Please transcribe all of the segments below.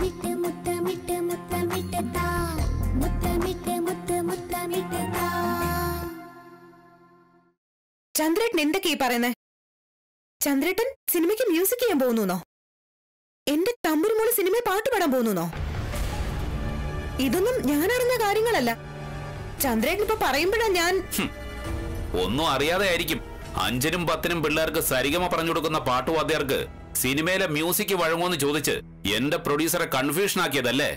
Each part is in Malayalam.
മുത്തമിട്ട് മുത്തമിട്ട് മുത്തമിട്ട് താ മുത്തമിട്ട് മുത്ത് മുത്തമിട്ട് താ ചന്ദ്രേട്ടൻ എന്തൊക്കെ ഈ പറയുന്നേ ചന്ദ്രേട്ടൻ സിനിമയ്ക്ക് മ്യൂസിക് ചെയ്യാൻ പോകുന്നോ എന്റെ തമ്പുരുമോള് സിനിമയിൽ പാട്ട് പാടാൻ പോകുന്നോ ഇതൊന്നും ഞാൻ അറിഞ്ഞ കാര്യങ്ങളല്ല ചന്ദ്രേട്ടൻ ഇപ്പൊ പറയുമ്പോഴാ ഞാൻ ഒന്നും അറിയാതെ ആയിരിക്കും അഞ്ചിനും പത്തിനും പിള്ളേർക്ക് സരിഗമ പറഞ്ഞു കൊടുക്കുന്ന പാട്ടുവാദ്യർക്ക് സിനിമയിലെ മ്യൂസിക് വഴങ്ങുമെന്ന് ചോദിച്ച് എന്റെ പ്രൊഡ്യൂസറെ കൺഫ്യൂഷൻ ആക്കിയതല്ലേ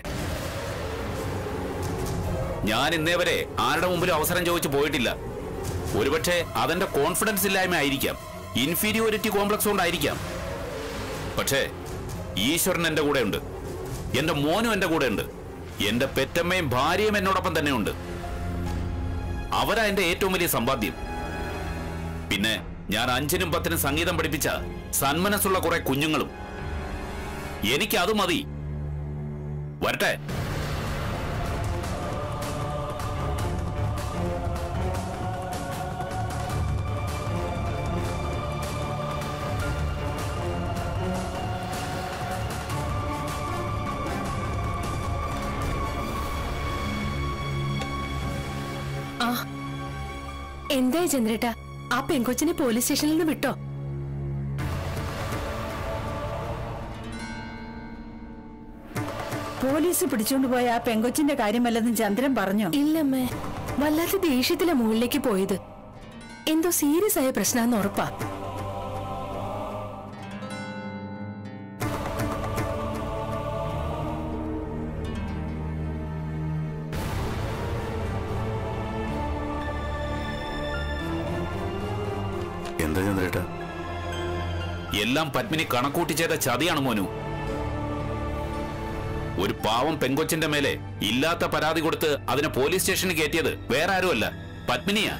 ഞാൻ ഇന്നേ വരെ ആരുടെ മുമ്പിലും അവസരം ചോദിച്ചു പോയിട്ടില്ല ഒരുപക്ഷെ അതെന്റെ കോൺഫിഡൻസ് ഇല്ലായ്മ ആയിരിക്കാം ഇൻഫീരിയോറിറ്റി കോംപ്ലക്സ് കൊണ്ടായിരിക്കാം പക്ഷേ ഈശ്വരൻ എന്റെ കൂടെ ഉണ്ട് എന്റെ മോനും എന്റെ കൂടെ ഉണ്ട് എന്റെ പെറ്റമ്മയും ഭാര്യയും എന്നോടൊപ്പം തന്നെയുണ്ട് അവരാ എന്റെ ഏറ്റവും വലിയ സമ്പാദ്യം പിന്നെ ഞാൻ അഞ്ചിനും പത്തിനും സംഗീതം പഠിപ്പിച്ച സന്മനസ്സുള്ള കുറെ കുഞ്ഞുങ്ങളും എനിക്ക് അത് മതി വരട്ടെ ആ എന്തായി ചന്ദ്രേട്ട ആ പെങ്കൊച്ചിനെ പോലീസ് സ്റ്റേഷനിൽ നിന്ന് വിട്ടോ പോലീസ് പിടിച്ചോണ്ട് പോയ ആ പെങ്കൊച്ചിന്റെ കാര്യമല്ലെന്ന് ചന്ദ്രൻ പറഞ്ഞോ ഇല്ലമ്മേ വല്ലാത്ത ദേഷ്യത്തിലെ മുകളിലേക്ക് പോയത് എന്തോ സീരിയസ് ആയ പ്രശ്നമാണെന്ന് ഉറപ്പാ എന്താ ചന്ദ്രേട്ടാ എല്ലാം പത്മിനി കണക്കൂട്ടി ചെയ്ത ചതിയാണ് മോനു ഒരു പാവം പെങ്കൊച്ചിന്റെ മേലെ ഇല്ലാത്ത പരാതി കൊടുത്ത് അതിനെ പോലീസ് സ്റ്റേഷനിൽ കയറ്റിയത് വേറെ ആരുമല്ല പത്മിനിയാ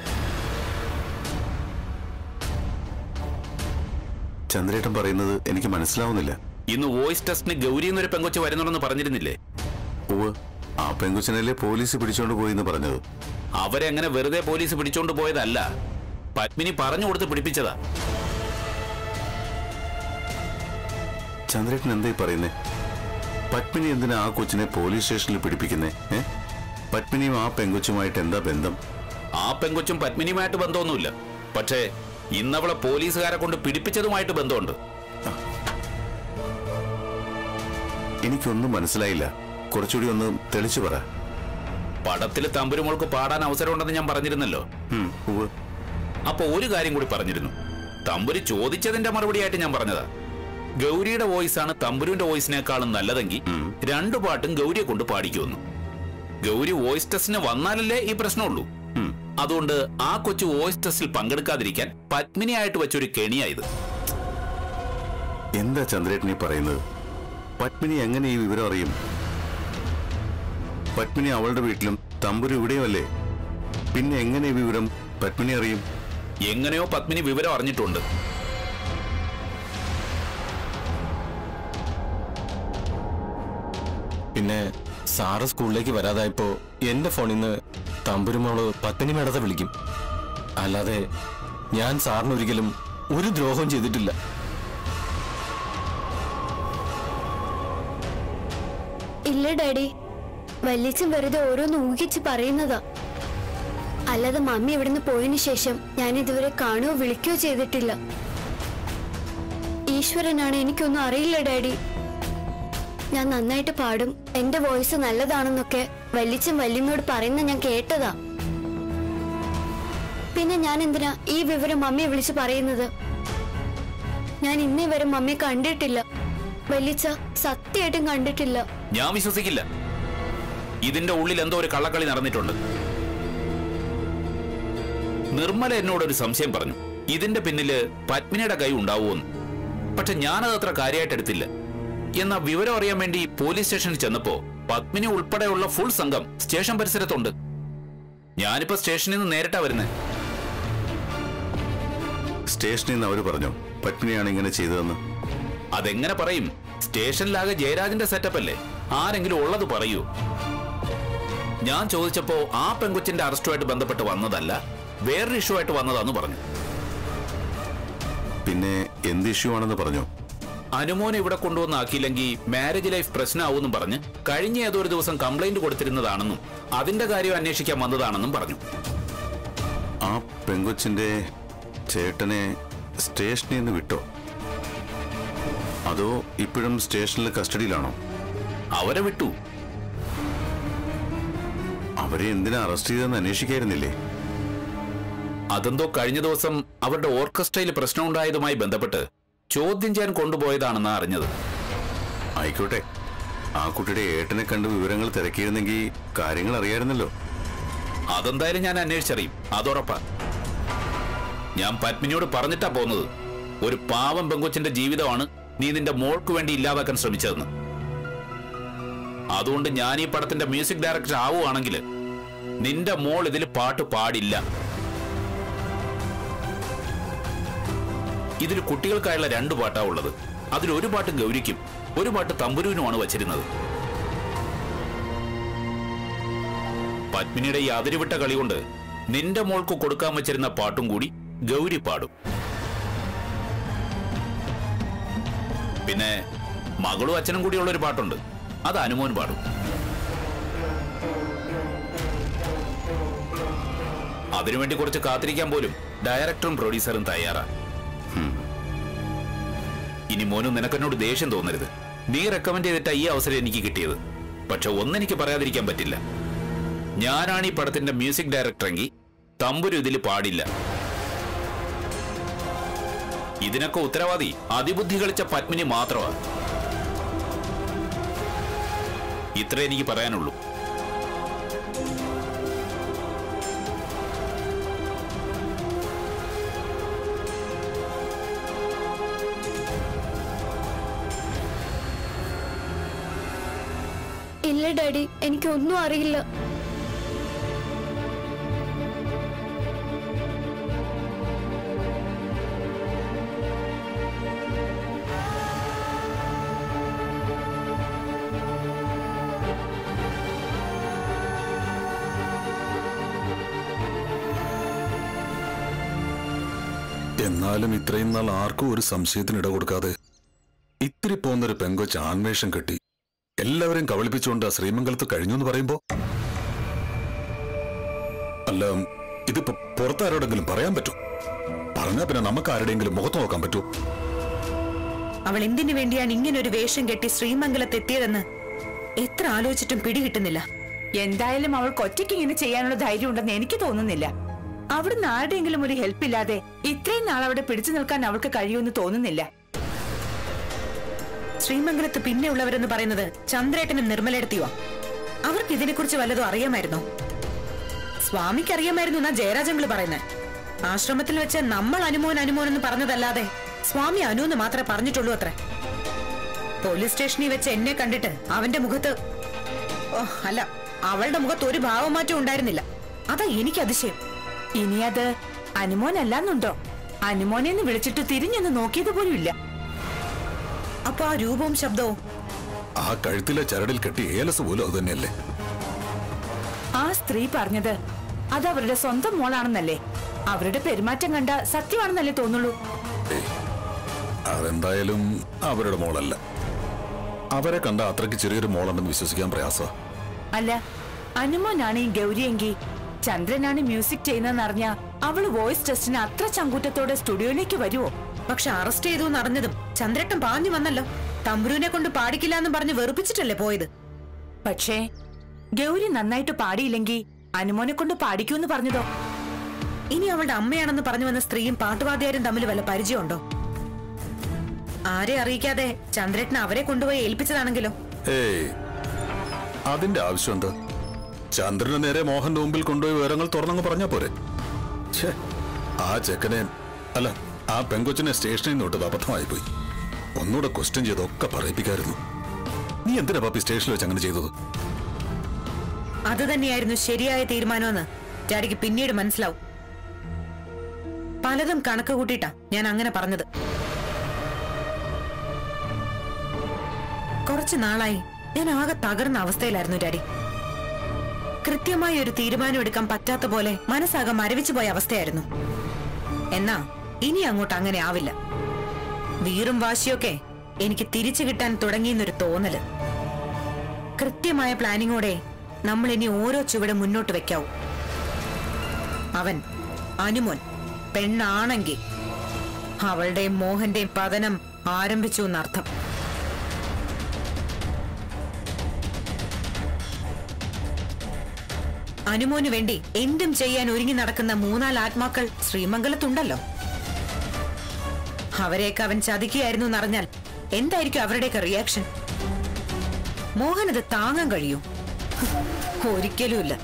ചന്ദ്രേട്ടൻ പറയുന്നത് എനിക്ക് മനസ്സിലാവുന്നില്ല ഇന്ന് വോയിസ് ടെസ്റ്റിന് ഗൗരി എന്നൊരു പെങ്കൊച്ച് വരുന്നുണ്ടെന്ന് പറഞ്ഞിരുന്നില്ലേ ഉവ് ആ പെങ്കുച്ചനല്ലേ പോലീസ് പിടിച്ചോണ്ട് പോയി എന്ന് പറഞ്ഞത് അവരെ അങ്ങനെ വെറുതെ പോലീസ് പിടിച്ചോണ്ട് പോയതല്ല പത്മിനി പറഞ്ഞു കൊടുത്ത് പിടിപ്പിച്ചതാ ചന്ദ്രേട്ടൻ എന്തായി പറയുന്നേ പത്മിനി എന്തിനാ ആ കൊച്ചിനെ പോലീസ് സ്റ്റേഷനിൽ പിടിപ്പിക്കുന്നേ ഏ പത്മിനിയും ആ പെങ്കൊച്ചുമായിട്ട് എന്താ ബന്ധം ആ പെങ്കൊച്ചും പത്മിനിയുമായിട്ട് ബന്ധമൊന്നുമില്ല പക്ഷേ ഇന്നവളെ പോലീസുകാരെ കൊണ്ട് പിടിപ്പിച്ചതുമായിട്ട് ബന്ധമുണ്ട് എനിക്കൊന്നും മനസ്സിലായില്ല കുറച്ചുകൂടി ഒന്ന് തെളിച്ചു പറ പടത്തിൽ തമ്പുരുമോൾക്ക് പാടാൻ അവസരമുണ്ടെന്ന് ഞാൻ പറഞ്ഞിരുന്നല്ലോ ഉം, ഉവ്വ്. അപ്പൊ ഒരു കാര്യം കൂടി പറഞ്ഞിരുന്നു തമ്പുരു ചോദിച്ചതിന്റെ മറുപടിയായിട്ട് ഞാൻ പറഞ്ഞതാ ഗൗരിയുടെ വോയിസ് ആണ് തമ്പുരുവിന്റെ വോയിസിനേക്കാളും നല്ലതെങ്കിൽ രണ്ടു പാട്ടും ഗൗരിയെ കൊണ്ട് പാടിക്കുമെന്നു ഗൗരി വോയിസ് ടെസ്റ്റിന് വന്നാലല്ലേ ഈ പ്രശ്നമുള്ളൂ ഉം. അതുകൊണ്ട് ആ കൊച്ചു വോയിസ് ടെസ്റ്റിൽ പങ്കെടുക്കാതിരിക്കാൻ പത്മിനിയായിട്ട് വെച്ചൊരു കെണിയായത് എന്താ ചന്ദ്രേട്ടൻ ഈ പറയുന്നത് പത്മിനി എങ്ങനെ ഈ വിവരം അറിയും പത്മിനി അവളുടെ വീട്ടിലും തമ്പുരു ഇവിടെയുമല്ലേ പിന്നെ എങ്ങനെ ഈ വിവരം പത്മിനി അറിയും എങ്ങനെയോ പത്മിനി വിവരം അറിഞ്ഞിട്ടുണ്ട് പിന്നെ സാറ് സ്കൂളിലേക്ക് വരാതായപ്പോ എന്റെ ഫോണിൽ നിന്ന് തമ്പുരുമോള് പത്മിനി മേടത്തെ വിളിക്കും അല്ലാതെ ഞാൻ സാറിന് ഒരിക്കലും ഒരു ദ്രോഹവും ചെയ്തിട്ടില്ല ഇല്ല ഡാഡി വല്യച്ഛൻ വെറുതെ ഓരോന്ന് ഊഹിച്ച് പറയുന്നതാ അല്ലാതെ മമ്മി ഇവിടുന്ന് പോയതിനു ശേഷം ഞാൻ ഇതുവരെ കാണുകയോ വിളിക്കുകയോ ചെയ്തിട്ടില്ല ഈശ്വരനാണ് എനിക്കൊന്നും അറിയില്ല ഡാഡി ഞാൻ നന്നായിട്ട് പാടും എന്റെ വോയിസ് നല്ലതാണെന്നൊക്കെ വല്യച്ഛൻ വല്യമ്മയോട് പറയുന്ന ഞാൻ കേട്ടതാ പിന്നെ ഞാൻ എന്തിനാ ഈ വിവരം മമ്മിയെ വിളിച്ച് പറയുന്നത് ഞാൻ ഇന്നേ വരെ മമ്മിയെ കണ്ടിട്ടില്ല വല്യച്ഛ സത്യമായിട്ടും കണ്ടിട്ടില്ല ഞാൻ വിശ്വസിക്കില്ല ഇതിന്റെ ഉള്ളിൽ എന്തോ ഒരു കള്ളക്കളി നടന്നിട്ടുണ്ട് നിർമ്മല എന്നോട് ഒരു സംശയം പറഞ്ഞു ഇതിന്റെ പിന്നില് പത്മിനിയുടെ കൈ ഉണ്ടാവുമെന്ന് പക്ഷെ ഞാനത് അത്ര കാര്യമായിട്ട് എടുത്തില്ല എന്നാ വിവരം അറിയാൻ വേണ്ടി പോലീസ് സ്റ്റേഷനിൽ ചെന്നപ്പോ പത്മിനി ഉൾപ്പെടെയുള്ള ഫുൾ സംഘം സ്റ്റേഷൻ പരിസരത്തുണ്ട് ഞാനിപ്പോ സ്റ്റേഷനിൽ നിന്ന് നേരിട്ടാ വരുന്നത് സ്റ്റേഷനിൽ നിന്ന് അവര് പറഞ്ഞു പത്മിനിയാണ് ഇങ്ങനെ ചെയ്തതെന്ന് അതെങ്ങനെ പറയും സ്റ്റേഷനിലാകെ ജയരാജന്റെ സെറ്റപ്പ് അല്ലേ ആരെങ്കിലും ഉള്ളത് പറയൂ ഞാൻ ചോദിച്ചപ്പോ ആ പെങ്കൊച്ചിന്റെ അറസ്റ്റുമായിട്ട് ബന്ധപ്പെട്ട് വന്നതല്ല വേറൊരു ഇഷ്യൂ ആയിട്ട് വന്നതാന്ന് പറഞ്ഞു പിന്നെ എന്ത് ഇഷ്യൂ ആണെന്ന് പറഞ്ഞു അനുമോനെ ഇവിടെ കൊണ്ടുവന്നാക്കിയില്ലെങ്കിൽ മാരേജ് ലൈഫ് പ്രശ്നമാവുമെന്നും പറഞ്ഞ് കഴിഞ്ഞ ഏതൊരു ദിവസം കംപ്ലൈന്റ് കൊടുത്തിരുന്നതാണെന്നും അതിന്റെ കാര്യം അന്വേഷിക്കാൻ വന്നതാണെന്നും പറഞ്ഞു ആ പെങ്കൊച്ചിന്റെ ചേട്ടനെ സ്റ്റേഷനിൽ നിന്ന് വിട്ടോ അതോ ഇപ്പോഴും സ്റ്റേഷനിൽ കസ്റ്റഡിയിലാണോ അവരെ വിട്ടു അവരെ എന്തിനാ അറസ്റ്റ് ചെയ്തെന്ന് അന്വേഷിക്കായിരുന്നില്ലേ അതെന്തോ കഴിഞ്ഞ ദിവസം അവരുടെ ഓർക്കസ്ട്രയിൽ പ്രശ്നമുണ്ടായതുമായി ബന്ധപ്പെട്ട് ചോദ്യം ചെയ്യാൻ കൊണ്ടുപോയതാണെന്ന് അറിഞ്ഞത് ആയിക്കോട്ടെ ആ കുട്ടിയുടെ ഏട്ടനെ കണ്ട് വിവരങ്ങൾ തിരക്കിയിരുന്നെങ്കിൽ കാര്യങ്ങൾ അറിയായിരുന്നല്ലോ അതെന്തായാലും ഞാൻ അന്വേഷിച്ചറിയും അതുറപ്പാ ഞാൻ പത്മിനിയോട് പറഞ്ഞിട്ടാ പോന്നത് ഒരു പാവം പെങ്കൊച്ചിന്റെ ജീവിതമാണ് നീ നിന്റെ മോൾക്ക് വേണ്ടി ഇല്ലാതാക്കാൻ ശ്രമിച്ചതെന്ന് അതുകൊണ്ട് ഞാൻ ഈ പടത്തിന്റെ മ്യൂസിക് ഡയറക്ടർ ആവുകയാണെങ്കിൽ നിന്റെ മോൾ ഇതിൽ പാട്ട് പാടില്ല ഇതിൽ കുട്ടികൾക്കായുള്ള രണ്ട് പാട്ടാ ഉള്ളത് അതിൽ ഒരു പാട്ട് ഗൗരിക്കും ഒരു പാട്ട് തമ്പുരുവിനുമാണ് വച്ചിരുന്നത് പത്മിനിയുടെ ഈ അതിരുവിട്ട കളി കൊണ്ട് നിന്റെ മോൾക്ക് കൊടുക്കാൻ വച്ചിരുന്ന പാട്ടും കൂടി ഗൗരി പാടും പിന്നെ മകളും അച്ഛനും കൂടിയുള്ള ഒരു പാട്ടുണ്ട് അത് അനുമോൻ പാടും അതിനുവേണ്ടി കുറച്ച് കാത്തിരിക്കാൻ പോലും ഡയറക്ടറും പ്രൊഡ്യൂസറും തയ്യാറാ ഹും. ഇനി മോനും നിനക്കെന്നോട് ദേഷ്യം തോന്നരുത് നീ റെക്കമെൻഡ് ചെയ്തിട്ടാ ഈ അവസരം എനിക്ക് കിട്ടിയത് പക്ഷെ ഒന്നെനിക്ക് പറയാതിരിക്കാൻ പറ്റില്ല ഞാനാണ് ഈ പടത്തിന്റെ മ്യൂസിക് ഡയറക്ടറെങ്കിൽ തമ്പുരു ഇതിൽ പാടില്ല ഇതിനൊക്കെ ഉത്തരവാദി അതിബുദ്ധി കളിച്ച പത്മിനി മാത്രമാണ് ഇത്രേ എനിക്ക് പറയാനുള്ളൂ ഇല്ല ഡാഡി എനിക്കൊന്നും അറിയില്ല എന്നാലും ഇത്രയും നാൾ ആർക്കും ഒരു സംശയത്തിന് ഇട കൊടുക്കാതെ ഇത്തിരി പോന്നൊരു പെങ്കൊച്ച് ആൺവേഷം കെട്ടി എല്ലാവരെയും കബളിപ്പിച്ചുകൊണ്ട് ആ ശ്രീമംഗലത്ത് കഴിഞ്ഞു എന്ന് പറയുമ്പോ അല്ല ഇതിപ്പോ പുറത്താരോടെങ്കിലും പറയാൻ പറ്റും പറഞ്ഞാ പിന്നെ നമുക്ക് ആരുടെയെങ്കിലും മുഖത്ത് നോക്കാൻ പറ്റൂ അവൾ എന്തിനു വേണ്ടിയാണ് ഇങ്ങനെ ഒരു വേഷം കെട്ടി ശ്രീമംഗലത്ത് എത്തിയതെന്ന് എത്ര ആലോചിച്ചിട്ടും പിടികിട്ടുന്നില്ല എന്തായാലും അവൾക്ക് ഒറ്റയ്ക്ക് ഇങ്ങനെ ചെയ്യാനുള്ള ധൈര്യം ഉണ്ടെന്ന് എനിക്ക് തോന്നുന്നില്ല അവിടുന്ന് ആരുടെയെങ്കിലും ഒരു ഹെൽപ്പ് ഇല്ലാതെ ഇത്രയും നാൾ അവിടെ പിടിച്ചു നിൽക്കാൻ അവൾക്ക് കഴിയുമെന്ന് തോന്നുന്നില്ല ശ്രീമംഗലത്ത് പിന്നെ ഉള്ളവരെന്ന് പറയുന്നത് ചന്ദ്രേട്ടനും നിർമ്മലെടുത്തിയോ അവർക്ക് ഇതിനെക്കുറിച്ച് വല്ലതും അറിയാമായിരുന്നോ സ്വാമിക്ക് അറിയാമായിരുന്നു എന്നാ ജയരാജങ്ങള് പറയുന്നത് ആശ്രമത്തിൽ വെച്ച് നമ്മൾ അനുമോൻ അനുമോൻ എന്ന് പറഞ്ഞതല്ലാതെ സ്വാമി അനു എന്ന് മാത്രമേ പറഞ്ഞിട്ടുള്ളൂ അത്രേ പോലീസ് സ്റ്റേഷനിൽ വെച്ച് എന്നെ കണ്ടിട്ട് അവന്റെ മുഖത്ത് ഓ അല്ല അവളുടെ മുഖത്ത് ഒരു ഭാവമാറ്റം ഉണ്ടായിരുന്നില്ല അതാ എനിക്ക് അതിശയം ഇനി അത് അനുമോനല്ലാന്നുണ്ടോ അനുമോനെ എന്ന് വിളിച്ചിട്ട് തിരിഞ്ഞൊന്ന് നോക്കിയത് പോലും ഇല്ല അപ്പൊ ആ രൂപവും ശബ്ദവും ആ കഴുത്തിലെ ചരടിൽ കെട്ടി ഏലസ് പോലും അത് തന്നെയല്ലേ ആ സ്ത്രീ പറഞ്ഞത് അത് അവരുടെ സ്വന്തം മോളാണെന്നല്ലേ അവരുടെ പെരുമാറ്റം കണ്ട സത്യമാണെന്നല്ലേ തോന്നുള്ളൂ ഏയ്, അതെന്തായാലും അവരുടെ മോളല്ല അവരെ കണ്ട അത്രയ്ക്ക് ചെറിയൊരു മോളുണ്ടെന്ന് വിശ്വസിക്കാൻ പ്രയാസ അല്ല അനുമോനാണ് ഈ ഗൗരിയെങ്കിൽ ചന്ദ്രനാണ് മ്യൂസിക് ചെയ്യുന്നതെന്ന് അറിഞ്ഞ അവള് വോയിസ് ടെസ്റ്റിന് അത്ര ചങ്കൂറ്റത്തോടെ സ്റ്റുഡിയോയിലേക്ക് വരുവോ പക്ഷെ അറസ്റ്റ് ചെയ്തു എന്നറിഞ്ഞതും ചന്ദ്രട്ടൻ പാഞ്ഞു വന്നല്ലോ തമ്പുരുവിനെ കൊണ്ട് പാടിക്കില്ല എന്ന് പറഞ്ഞ് വെറുപ്പിച്ചിട്ടല്ലേ പോയത് പക്ഷേ ഗൗരി നന്നായിട്ട് പാടിയില്ലെങ്കിൽ അനുമോനെ കൊണ്ട് പാടിക്കൂന്ന് പറഞ്ഞതോ ഇനി അവളുടെ അമ്മയാണെന്ന് പറഞ്ഞു വന്ന സ്ത്രീയും പാട്ടുവാദ്യാരും തമ്മിൽ വല്ല പരിചയമുണ്ടോ ആരെ അറിയിക്കാതെ ചന്ദ്രേട്ടൻ അവരെ കൊണ്ടുപോയി ഏൽപ്പിച്ചതാണെങ്കിലോ ഏയ് അതിന്റെ ആവശ്യം എന്താ ചന്ദ്രന് നേരെ മോഹന്റെ മുമ്പിൽ കൊണ്ടുപോയി വിവരങ്ങൾ തുറന്നങ്ങ് പറഞ്ഞാ പോരെ ഛേ ആ ചെക്കനെ അല്ല ആ പെങ്കൊച്ചിനെ സ്റ്റേഷനിൽ നിന്ന് വിട്ടത് അബദ്ധമായി പോയി ഒന്നുകൂടെ ക്വസ്റ്റ്യൻ ചെയ്തൊക്കെ പറയിപ്പിക്കായിരുന്നു നീ എന്തിനാ പാപ്പി സ്റ്റേഷനിൽ വെച്ച് അങ്ങനെ ചെയ്തത് അത് തന്നെയായിരുന്നു ശരിയായ തീരുമാനമെന്ന് ഡാഡിക്ക് പിന്നീട് മനസ്സിലാവും പലതും കണക്ക് കൂട്ടിയിട്ടാ ഞാൻ അങ്ങനെ പറഞ്ഞത് കുറച്ചു നാളായി ഞാൻ ആകെ തകർന്ന അവസ്ഥയിലായിരുന്നു ഡാഡി കൃത്യമായ ഒരു തീരുമാനം എടുക്കാൻ പറ്റാത്ത പോലെ മനസ്സാകെ മരവിച്ചു പോയ അവസ്ഥയായിരുന്നു എന്നാ ഇനി അങ്ങോട്ട് അങ്ങനെ ആവില്ല വീറും വാശിയൊക്കെ എനിക്ക് തിരിച്ചു കിട്ടാൻ തുടങ്ങിയെന്നൊരു തോന്നല് കൃത്യമായ പ്ലാനിങ്ങോടെ നമ്മൾ ഇനി ഓരോ ചുവട് മുന്നോട്ട് വെക്കാവൂ അവൻ അനുമോൻ പെണ്ണാണെങ്കിൽ അവളുടെയും മോഹന്റെയും പതനം ആരംഭിച്ചു എന്നർത്ഥം അനുമോന് വേണ്ടി എന്തും ചെയ്യാൻ ഒരുങ്ങി നടക്കുന്ന മൂന്നാല് ആത്മാക്കൾ ശ്രീമംഗലത്തുണ്ടല്ലോ അവരെയൊക്കെ അവൻ ചതിക്കുകയായിരുന്നു എന്നറിഞ്ഞാൽ എന്തായിരിക്കും അവരുടെയൊക്കെ റിയാക്ഷൻ മോഹൻ അത് താങ്ങാൻ കഴിയൂ ഒരിക്കലുമില്ല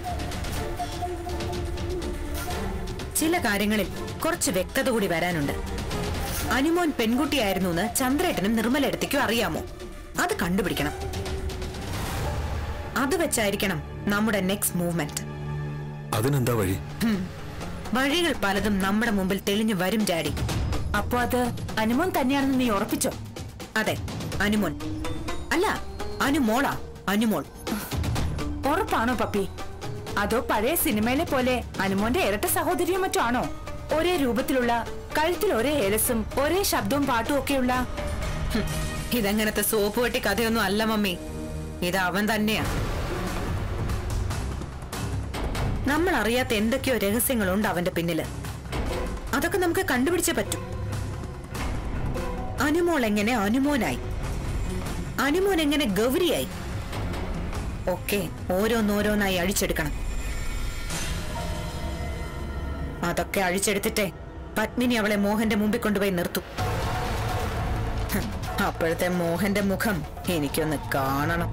ചില കാര്യങ്ങളിൽ കുറച്ച് വ്യക്തത കൂടി വരാനുണ്ട് അനുമോൻ പെൺകുട്ടിയായിരുന്നു എന്ന് ചന്ദ്രേട്ടനും നിർമ്മലയിടത്തേക്കും അറിയാമോ അത് കണ്ടുപിടിക്കണം അത് വെച്ചായിരിക്കണം നമ്മുടെ നെക്സ്റ്റ് മൂവ്മെന്റ് അതിനെന്താ വഴി വഴികൾ പലതും നമ്മുടെ മുമ്പിൽ തെളിഞ്ഞു വരും ഡാഡി അപ്പൊ അത് അനുമോൻ തന്നെയാണെന്ന് നീ ഉറപ്പിച്ചോ അതെ അനുമോൻ അല്ല അനുമോളാ അനുമോൾ ഉറപ്പാണോ പപ്പി അതോ പഴയ സിനിമയിലെ പോലെ അനുമോന്റെ ഇരട്ട സഹോദരിയോ മറ്റോ ആണോ ഒരേ രൂപത്തിലുള്ള കഴുത്തിൽ ഒരേ ഏലസും ഒരേ ശബ്ദവും പാട്ടും ഒക്കെയുള്ള ഹും, ഇതങ്ങനത്തെ സോപ്പ് വെട്ടി കഥയൊന്നും അല്ല മമ്മി ഇത് അവൻ തന്നെയാ നമ്മൾ അറിയാത്ത എന്തൊക്കെയോ രഹസ്യങ്ങളുണ്ട് അവന്റെ പിന്നില് അതൊക്കെ നമുക്ക് കണ്ടുപിടിച്ചേ പറ്റൂ അനുമോൾ എങ്ങനെ അനുമോനായി അനുമോൻ എങ്ങനെ ഗൗരിയായി ഒക്കെ ഓരോന്നോരോന്നായി അഴിച്ചെടുക്കണം അതൊക്കെ അഴിച്ചെടുത്തിട്ടേ പത്മിനി അവളെ മോഹന്റെ മുമ്പിൽ കൊണ്ടുപോയി നിർത്തും ഹ്, അപ്പോഴത്തെ മോഹന്റെ മുഖം എനിക്കൊന്ന് കാണണം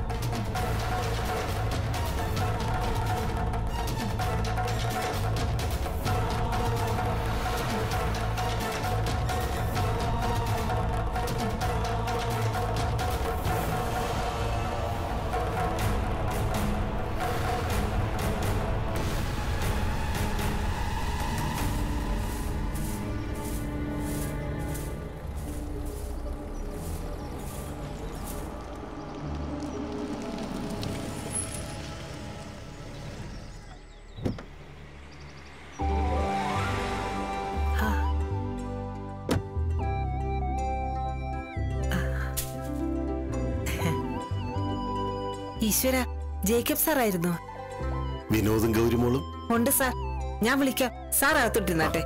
ഈശ്വര ജേക്കബ് സാർ ആയിരുന്നോ വിനോദം ഗൗരിമോളും ഉണ്ട് സാർ ഞാൻ വിളിക്കാം സാർ അകത്തോട്ടിരുന്നാട്ടെ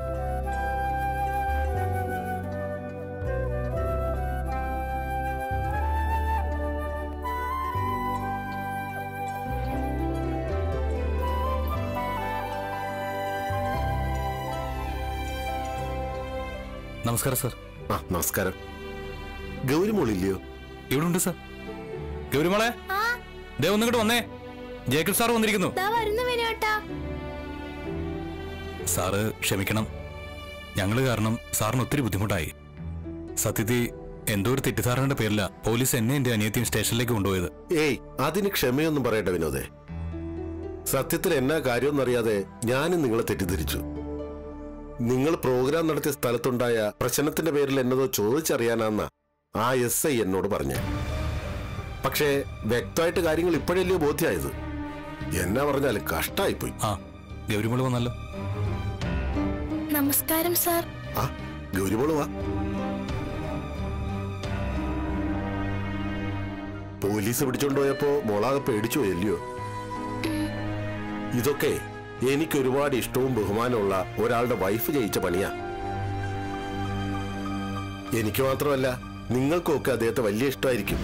നമസ്കാരം സാർ ആ നമസ്കാരം ഗൗരിമോളില്ലയോ ഇവിടെ ഉണ്ട് സാർ ഗൗരിമോളെ ദേ ഒന്നിങ്ങോട്ട് വന്നേ ജേക്കബ് സാർ വന്നിരിക്കുന്നു വരുന്നു വിനോട്ടാ സാറ് ക്ഷമിക്കണം ഞങ്ങള് കാരണം സാറിന് ഒത്തിരി ബുദ്ധിമുട്ടായി സത്യത്തിൽ എന്തോ ഒരു തെറ്റിദ്ധാരണയുടെ പേരില പോലീസ് എന്നെ എന്റെ അനിയത്തിയും സ്റ്റേഷനിലേക്ക് കൊണ്ടുപോയത് ഏയ് അതിന് ക്ഷമയൊന്നും പറയട്ടെ വിനോദേ സത്യത്തിൽ എന്നാ കാര്യമെന്നറിയാതെ ഞാനും നിങ്ങളെ തെറ്റിദ്ധരിച്ചു നിങ്ങൾ പ്രോഗ്രാം നടത്തിയ സ്ഥലത്തുണ്ടായ പ്രശ്നത്തിന്റെ പേരിൽ എന്നതോ ചോദിച്ചറിയാനാന്ന ആ എസ് ഐ എന്നോട് പറഞ്ഞേ പക്ഷേ വ്യക്തമായിട്ട് കാര്യങ്ങൾ ഇപ്പോഴല്ലയോ ബോധ്യമായത് എന്നാ പറഞ്ഞാലും കഷ്ടായിപ്പോയി ആ ഗൗരിമോള് വന്നല്ലോ നമസ്കാരം സാർ ആ ഗൗരിമോള് വാ പോലീസ് പിടിച്ചോണ്ട് പോയപ്പോ മോളാകെ പേടിച്ചു പോയല്ലയോ ഇതൊക്കെ എനിക്ക് ഒരുപാട് ഇഷ്ടവും ബഹുമാനമുള്ള ഒരാളുടെ വൈഫ് ജയിച്ച പണിയാ എനിക്ക് മാത്രമല്ല നിങ്ങൾക്കൊക്കെ അദ്ദേഹത്തെ വലിയ ഇഷ്ടമായിരിക്കും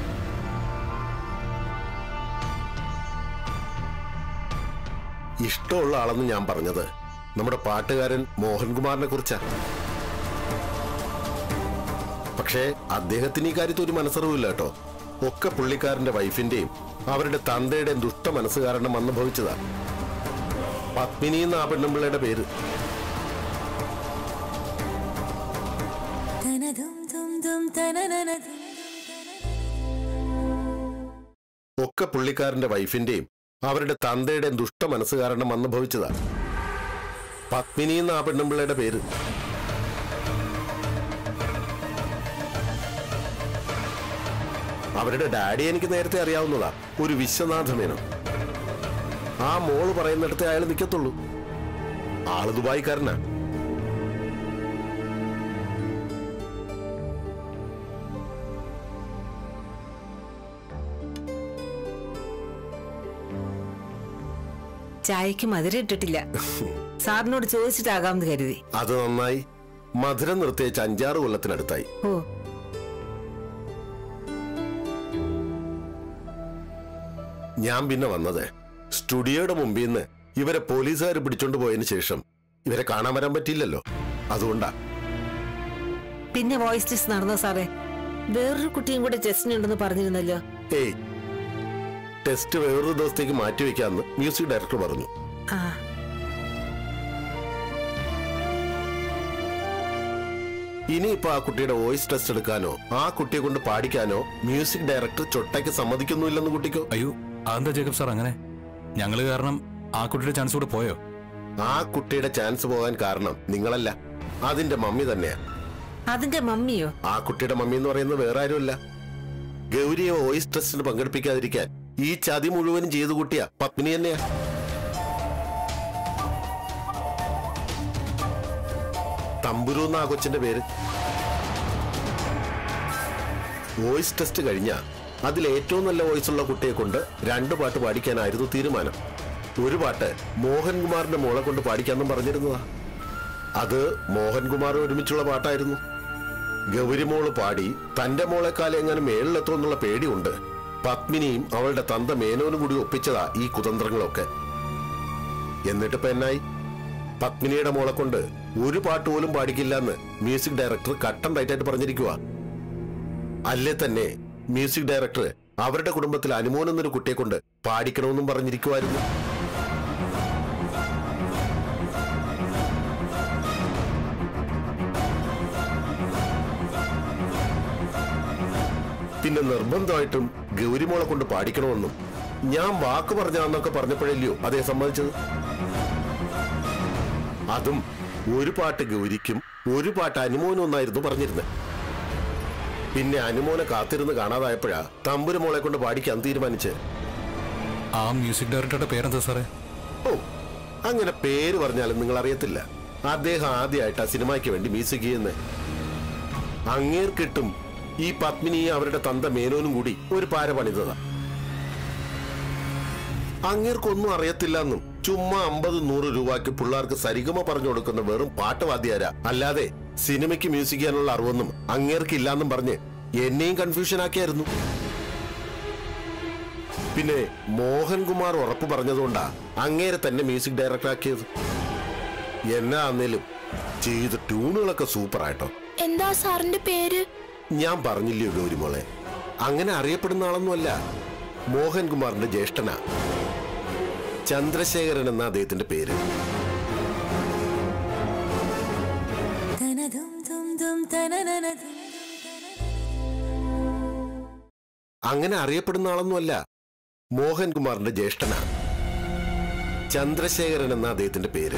ഇഷ്ടമുള്ള ആളെന്ന് ഞാൻ പറഞ്ഞത് നമ്മുടെ പാട്ടുകാരൻ മോഹൻകുമാറിനെ കുറിച്ചാ പക്ഷേ അദ്ദേഹത്തിന് ഈ കാര്യത്തിൽ ഒരു മനസ്സറിവില്ല കേട്ടോ ഒക്കെ പുള്ളിക്കാരന്റെ വൈഫിന്റെയും അവരുടെ തന്തയുടെയും ദുഷ്ട മനസ്സ് കാരണം വന്നു ഭവിച്ചതാ പത്മിനി എന്ന ആ പെണ്ണുമ്പിള്ളയുടെ പേര് ഒക്കെ പുള്ളിക്കാരന്റെ വൈഫിന്റെയും അവരുടെ തന്തയുടെയും ദുഷ്ട മനസ്സ് കാരണം വന്നു ഭവിച്ചതാ പത്മിനി എന്ന ആ പെണ്ണുമ്പിള്ളയുടെ പേര് അവരുടെ ഡാഡി എനിക്ക് നേരത്തെ അറിയാവുന്നതാ ഒരു വിശ്വനാഥ മേനോൻ ആ മോള് പറയുന്നിടത്തെ അയാൾ നിൽക്കത്തുള്ളൂ ആള് ദുബായിക്കാരനാ ചായക്ക് മധുരം ഇട്ടിട്ടില്ല സാറിനോട് ചോദിച്ചിട്ടാകാമെന്ന് കരുതി അത് നന്നായി മധുരം നിർത്തിയേച്ച് അഞ്ചാറ് കൊല്ലത്തിനടുത്തായി ഓ ഞാൻ പിന്നെ വന്നത് സ്റ്റുഡിയോയുടെ മുമ്പിൽ നിന്ന് ഇവരെ പോലീസുകാർ പിടിച്ചോണ്ട് പോയതിനു ശേഷം ഇവരെ കാണാൻ വരാൻ പറ്റിയില്ലല്ലോ അതുകൊണ്ടാ പിന്നെ വോയിസ് ടെസ്റ്റ് നടന്നോ സാറേ വേറൊരു കുട്ടിയും കൂടെ ടെസ്റ്റിനുണ്ടെന്ന് പറഞ്ഞിരുന്നല്ലോ ഏയ് ടെസ്റ്റ് വേറൊരു ദിവസത്തേക്ക് മാറ്റിവെക്കാന്ന് മ്യൂസിക് ഡയറക്ടർ പറഞ്ഞു ആ ഇനിയിപ്പോ ആ കുട്ടിയുടെ വോയിസ് ടെസ്റ്റ് എടുക്കാനോ ആ കുട്ടിയെ കൊണ്ട് പാടിക്കാനോ മ്യൂസിക് ഡയറക്ടർ ചൊട്ടയ്ക്ക് സമ്മതിക്കുന്നുമില്ലെന്ന് കുട്ടിക്കോ അയ്യോ അതെന്താ ജേക്കബ് സാർ അങ്ങനെ ഞങ്ങള് കാരണം ആ കുട്ടിയുടെ ചാൻസ് കൂടെ പോയോ ആ കുട്ടിയുടെ ചാൻസ് പോകാൻ കാരണം നിങ്ങളല്ല അതിന്റെ മമ്മി തന്നെയാ അതിന്റെ മമ്മിയോ ആ കുട്ടിയുടെ മമ്മി എന്ന് പറയുന്നത് വേറെ ആരുമല്ല ഗൗരിയെ വോയിസ് ടെസ്റ്റിന് പങ്കെടുപ്പിക്കാതിരിക്കാൻ ഈ ചതി മുഴുവനും ചെയ്തു കൂട്ടിയ പത്മിനി തന്നെയാ തമ്പുരു എന്ന ആ കൊച്ചിന്റെ പേര് വോയിസ് ടെസ്റ്റ് കഴിഞ്ഞ അതിൽ ഏറ്റവും നല്ല വോയിസ് ഉള്ള കുട്ടിയെ കൊണ്ട് രണ്ട് പാട്ട് പാടിക്കാനായിരുന്നു തീരുമാനം ഒരു പാട്ട് മോഹൻകുമാറിന്റെ മോളെ കൊണ്ട് പാടിക്കാന്നും പറഞ്ഞിരുന്നതാ അത് മോഹൻകുമാർ ഒരുമിച്ചുള്ള പാട്ടായിരുന്നു ഗൗരിമോള് പാടി തന്റെ മോളെക്കാലം എങ്ങനെ മേളിലെത്തുമെന്നുള്ള പേടിയുണ്ട് പത്മിനിയും അവളുടെ തന്ത മേനോനും കൂടി ഒപ്പിച്ചതാ ഈ കുതന്ത്രങ്ങളൊക്കെ എന്നിട്ടിപ്പോ എന്നായി പത്മിനിയുടെ മോളെ കൊണ്ട് ഒരു പാട്ട് പോലും പാടിക്കില്ലെന്ന് മ്യൂസിക് ഡയറക്ടർ കട്ടൻ റൈറ്റായിട്ട് പറഞ്ഞിരിക്കുക അല്ലേ തന്നെ മ്യൂസിക് ഡയറക്ടർ അവരുടെ കുടുംബത്തിൽ അനുമോൻ എന്നൊരു കുട്ടിയെ കൊണ്ട് പാടിക്കണമെന്നും പറഞ്ഞിരിക്കുമായിരുന്നു പിന്നെ നിർബന്ധമായിട്ടും ഗൗരിമോളെ കൊണ്ട് പാടിക്കണമെന്നും ഞാൻ വാക്ക് പറഞ്ഞാന്നൊക്കെ പറഞ്ഞപ്പോഴല്ലയോ അതേ സമ്മതിച്ചത് അതും ഒരു പാട്ട് ഗൗരിക്കും ഒരു പാട്ട് അനുമോനും ഒന്നായിരുന്നു പറഞ്ഞിരുന്നത് പിന്നെ അനുമോനെ കാത്തിരുന്ന് കാണാതായപ്പോഴാ തമ്പുരുമോളെ കൊണ്ട് പാടിക്കാൻ തീരുമാനിച്ച് ആ മ്യൂസിക് ഡയറക്ടറുടെ പേരെന്താ സാറേ ഓ അങ്ങനെ പേര് പറഞ്ഞാലും നിങ്ങൾ അറിയത്തില്ല അദ്ദേഹം ആദ്യമായിട്ടാ സിനിമയ്ക്ക് വേണ്ടി മ്യൂസിക് ചെയ്യുന്നത് അങ്ങേർക്കിട്ടും ഈ പത്മിനിയും അവരുടെ തന്ത മേനോനും കൂടി ഒരു പാര പണിതതാ അങ്ങേർക്കൊന്നും അറിയത്തില്ലെന്നും ചുമ്മാ അമ്പത് നൂറ് രൂപയ്ക്ക് പിള്ളേർക്ക് സരിഗമ പറഞ്ഞു കൊടുക്കുന്ന വെറും പാട്ടുവാദ്യാരാ അല്ലാതെ സിനിമയ്ക്ക് മ്യൂസിക് ചെയ്യാനുള്ള അറിവൊന്നും അങ്ങേർക്ക് ഇല്ലാന്നും പറഞ്ഞ് എന്നെയും കൺഫ്യൂഷൻ ആക്കിയായിരുന്നു പിന്നെ മോഹൻകുമാർ ഉറപ്പ് പറഞ്ഞതുകൊണ്ടാ അങ്ങേരെ തന്നെ മ്യൂസിക് ഡയറക്ടർ ആക്കിയത് എന്നാ അന്നേലും ചെയ്ത ട്യൂണുകളൊക്കെ സൂപ്പർ ആയിട്ടോ എന്താ സാറിന്റെ പേര് ഞാൻ പറഞ്ഞില്ലയോ ഗൗരിമോളെ അങ്ങനെ അറിയപ്പെടുന്ന ആളൊന്നുമല്ല മോഹൻകുമാറിന്റെ ജ്യേഷ്ഠനാ ചന്ദ്രശേഖരൻ എന്ന അദ്ദേഹത്തിന്റെ പേര് അങ്ങനെ അറിയപ്പെടുന്ന ആളൊന്നുമല്ല മോഹൻകുമാറിന്റെ ജ്യേഷ്ഠനാ ചന്ദ്രശേഖരൻ എന്ന അദ്ദേഹത്തിന്റെ പേര്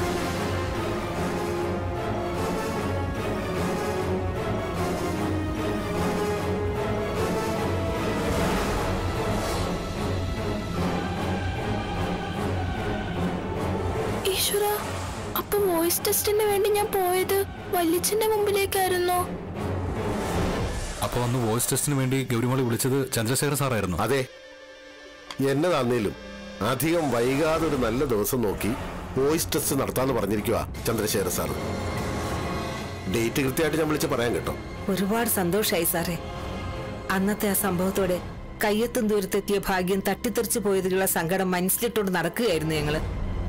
ഈശ്വര അപ്പൊ വോയിസ് ടെസ്റ്റിന് വേണ്ടി ഞാൻ പോയത് വല്യച്ഛന്റെ മുമ്പിലേക്കായിരുന്നോ അപ്പൊ അന്ന് വോയിസ് ടെസ്റ്റിന് വേണ്ടി ഗൗരിമോളെ വിളിച്ചത് ചന്ദ്രശേഖർ സാറായിരുന്നു അതെ എന്നതാന്നേലും അധികം വൈകാതെ ഒരു നല്ല ദിവസം നോക്കി വോയിസ് ടെസ്റ്റ് നടത്താന്ന് പറഞ്ഞിരിക്കുക ചന്ദ്രശേഖര സാർ ഡേറ്റ് കൃത്യമായിട്ട് ഞാൻ വിളിച്ച് പറയാൻ കേട്ടോ ഒരുപാട് സന്തോഷായി സാറേ അന്നത്തെ ആ സംഭവത്തോടെ കയ്യെത്തും ദൂരത്തെത്തിയ ഭാഗ്യം തട്ടിത്തെറിച്ചു പോയതിലുള്ള സങ്കടം മനസ്സിലിട്ടോണ്ട് നടക്കുകയായിരുന്നു ഞങ്ങള്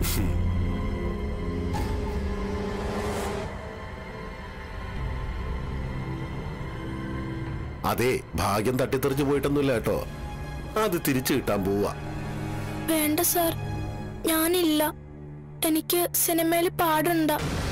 അതെ ഭാഗ്യം തട്ടിത്തെറിച്ച് പോയിട്ടൊന്നുമില്ല കേട്ടോ അത് തിരിച്ചു കിട്ടാൻ പോവാ വേണ്ട സാർ ഞാനില്ല എനിക്ക് സിനിമയിൽ പാടണ്ട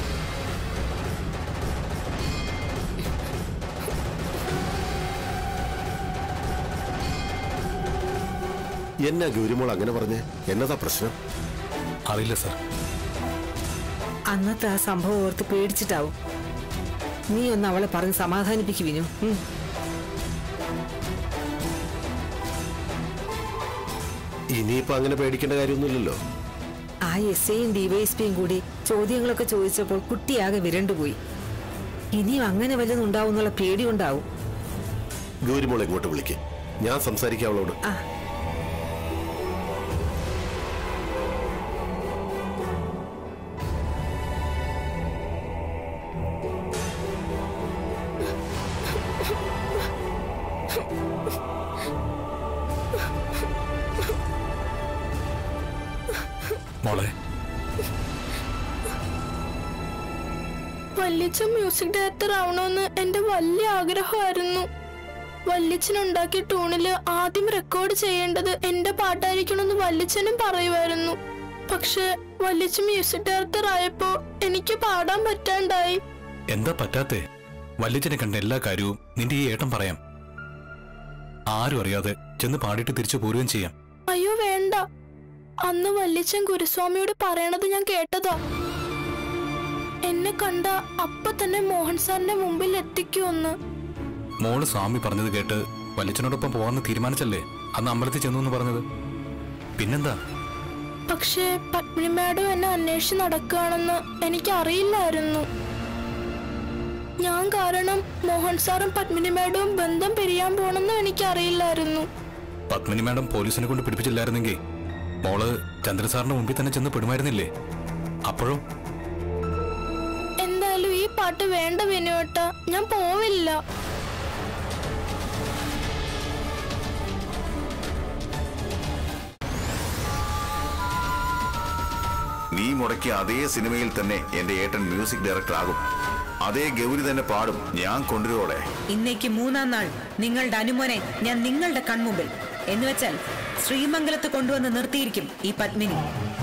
എന്നാ ഗൗരിമോൾ അങ്ങനെ പറഞ്ഞേ എന്നതാ പ്രശ്നം അറിയില്ല സാർ അന്നത്തെ ആ സംഭവം ഓർത്ത് പേടിച്ചിട്ടാവും നീ ഒന്ന് അവളെ പറഞ്ഞ് സമാധാനിപ്പിക്കുവിനു ഉം. ഇനിയിപ്പോ അങ്ങനെ പേടിക്കേണ്ട കാര്യമൊന്നുമില്ലല്ലോ ആ എസ് ഐയും ഡിവൈഎസ്പിയും കൂടി ചോദ്യങ്ങളൊക്കെ ചോദിച്ചപ്പോൾ കുട്ടിയാകെ വിരണ്ടുപോയി ഇനിയും അങ്ങനെ വല്ലതും ഉണ്ടാവും എന്നുള്ള പേടിയുണ്ടാവും ഗൗരിമോൾ ഇങ്ങോട്ട് വിളിക്ക് ഞാൻ സംസാരിക്കാം അവളോട് ആ മോളെ വല്യച്ഛൻ മ്യൂസിക് ഡയറക്ടർ ആവണമെന്ന് എന്റെ വലിയ ആഗ്രഹമായിരുന്നു വല്യച്ഛനുണ്ടാക്കിയ ട്യൂണില് ആദ്യം റെക്കോർഡ് ചെയ്യേണ്ടത് എന്റെ പാട്ടായിരിക്കണമെന്ന് വല്യച്ഛനും പറയുമായിരുന്നു പക്ഷെ വല്യച്ഛൻ മ്യൂസിക് ഡയറക്ടർ ആയപ്പോ എനിക്ക് പാടാൻ പറ്റാണ്ടായി എന്താ പറ്റാത്തെ വല്യച്ഛനെ കണ്ട എല്ലാ കാര്യവും നിന്റെ ഈ ഏട്ടൻ പറയാം ആരും അറിയാതെ ചെന്ന് പാടിയിട്ട് തിരിച്ചു പോരുകയും ചെയ്യാം അയ്യോ വേണ്ട അന്ന് വല്യച്ഛൻ ഗുരുസ്വാമിയോട് പറയണത് ഞാൻ കേട്ടതാ എന്നെ കണ്ട അപ്പൊ തന്നെ മോഹൻ സാറിന്റെ മുമ്പിൽ എത്തിക്കുമെന്ന് മോള് സ്വാമി പറഞ്ഞത് കേട്ട് വല്യച്ഛനോടൊപ്പം പോവാന്ന് തീരുമാനിച്ചല്ലേ അന്ന് അമ്പലത്തിൽ ചെന്നു എന്ന് പറഞ്ഞത് പിന്നെന്താ പക്ഷേ പത്മിനി മാഡം എന്നെ അന്വേഷിച്ച് നടക്കുകയാണെന്ന് എനിക്കറിയില്ലായിരുന്നു ഞാൻ കാരണം മോഹൻ സാറും പത്മിനി മാഡവും ബന്ധം പിരിയാൻ പോണെന്നും എനിക്കറിയില്ലായിരുന്നു പത്മിനി മാഡം പോലീസിനെ കൊണ്ട് പിടിപ്പിച്ചില്ലായിരുന്നെങ്കിൽ മോള് ചന്ദ്രൻ സാറിന്റെ മുമ്പിൽ തന്നെ ചെന്ന് പെടുമായിരുന്നില്ലേ അപ്പോഴും എന്തായാലും ഈ പാട്ട് വേണ്ട വിനുവേട്ട ഞാൻ പോവില്ല നീ മുടക്കിയ അതേ സിനിമയിൽ തന്നെ എന്റെ ഏട്ടൻ മ്യൂസിക് ഡയറക്ടർ ആകും അതേ ഗൗരി തന്നെ പാടും ഞാൻ കൊണ്ടുവരോടെ ഇന്നേക്ക് മൂന്നാം നാൾ നിങ്ങളുടെ അനുമോനെ ഞാൻ നിങ്ങളുടെ കൺമുമ്പിൽ എന്നുവെച്ചാൽ ശ്രീമംഗലത്ത് കൊണ്ടുവന്ന് നിർത്തിയിരിക്കും ഈ പത്മിനി